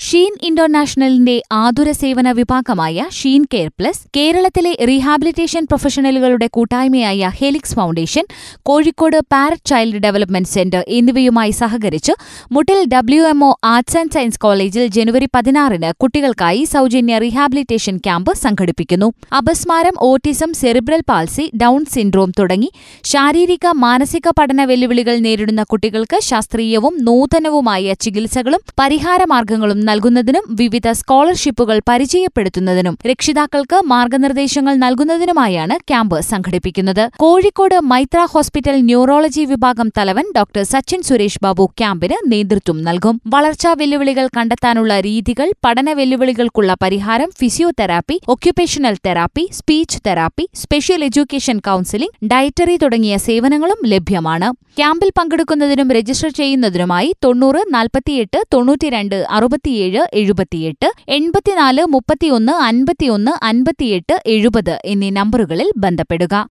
Sheen ഇന്റർനാഷണലിന്റെ ആതുര സേവന വിഭാഗമായ ഷീൻ കെയർ പ്ലസ് കേരളത്തിലെ റീഹാബിലിറ്റേഷൻ പ്രൊഫഷണലുകളുടെ കൂട്ടായ്മയായ Helix Foundation Kozhikode parrot child development centre എന്നിവയുമായി സഹകരിച്ച് Muttil W M O arts and science കോളേജിൽ ജനുവരി പതിനാറിന് കുട്ടികൾക്കായി സൗജന്യ റീഹാബിലിറ്റേഷൻ ക്യാമ്പ് സംഘടിപ്പിക്കുന്നു അപസ്മാരം autism cerebral palsy Down syndrome തുടങ്ങി ശാരീരിക മാനസിക പഠന വെല്ലുവിളികൾ നേരിടുന്ന കുട്ടികൾക്ക് ശാസ്ത്രീയവും നൂതനവുമായ ചികിത്സകളും പരിഹാരമാർഗങ്ങളും നൽകുന്നതിനും വിവിധ സ്കോളർഷിപ്പുകൾ പരിചയപ്പെടുത്തുന്നതിനും രക്ഷിതാക്കൾക്ക് മാർഗനിർദ്ദേശങ്ങൾ നൽകുന്നതിനുമായാണ് ക്യാമ്പ് സംഘടിപ്പിക്കുന്നത് കോഴിക്കോട് മൈത്ര ഹോസ്പിറ്റൽ ന്യൂറോളജി വിഭാഗം തലവൻ ഡോക്ടർ സച്ചിൻ സുരേഷ് ബാബു ക്യാമ്പിന് നേതൃത്വം നൽകും വളർച്ചാ വെല്ലുവിളികൾ കണ്ടെത്താനുള്ള രീതികൾ പഠന വെല്ലുവിളികൾക്കുള്ള പരിഹാരം physiotherapy occupational therapy speech therapy special education counselling dietary തുടങ്ങിയ സേവനങ്ങളും ലഭ്യമാണ് ക്യാമ്പിൽ പങ്കെടുക്കുന്നതിനും രജിസ്റ്റർ ചെയ്യുന്നതിനുമായി തൊണ്ണൂറ് നാൽപ്പത്തിയെട്ട് തൊണ്ണൂറ്റിരണ്ട് അറുപത്തിയേഴ് എഴുപത്തിയെട്ട് എൺപത്തിനാല് മുപ്പത്തിയൊന്ന് അൻപത്തിയൊന്ന് അൻപത്തിയെട്ട് എഴുപത് എന്നീ നമ്പറുകളിൽ ബന്ധപ്പെടുക